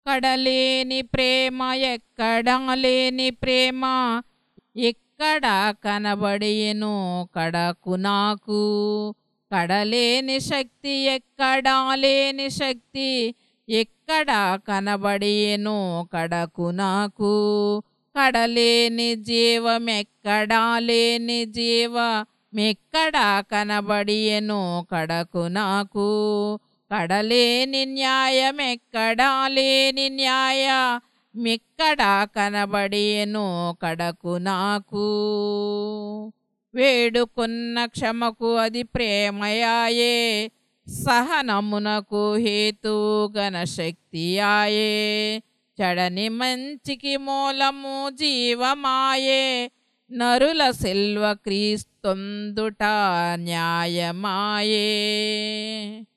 కడలేని ప్రేమ ఎక్కడా లేని ప్రేమ ఎక్కడ కనబడియను కడకు నాకు కడలేని శక్తి ఎక్కడా లేని శక్తి ఎక్కడ కనబడియను కడకు నాకు కడలేని జీవమెక్కడా లేని జీవ మెక్కడా కనబడియను కడకు నాకు కడలేని న్యాయమెక్కడా లేని న్యాయ మెక్కడా కనబడియను కడకు నాకు వేడుకున్న క్షమకు అది ప్రేమయాయే సహనమునకు హేతు శక్తియాయే చడని మంచికి మూలము జీవమాయే నరుల సెల్వ క్రీస్తొందుట న్యాయమాయే